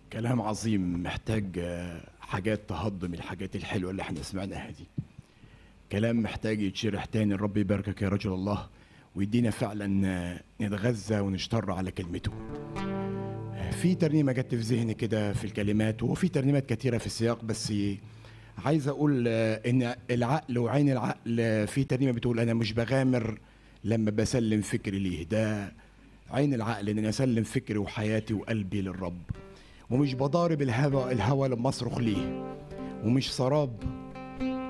كلام عظيم محتاج آه، حاجات تهضم الحاجات الحلوة اللي احنا سمعناها دي كلام محتاج يتشرح تاني الرب يباركك يا رجل الله ويدينا فعلا آه، نتغذى ونشتر على كلمته آه، في ترنيمة جت في ذهني كده في الكلمات وفي ترنيمات كتيرة في السياق بس عايز أقول آه، إن العقل وعين العقل آه، في ترنيمة بتقول أنا مش بغامر لما بسلم فكري ليه ده عين العقل إن أنا أسلم فكري وحياتي وقلبي للرب ومش بضارب الهوى الهوى لما أصرخ ليه ومش سراب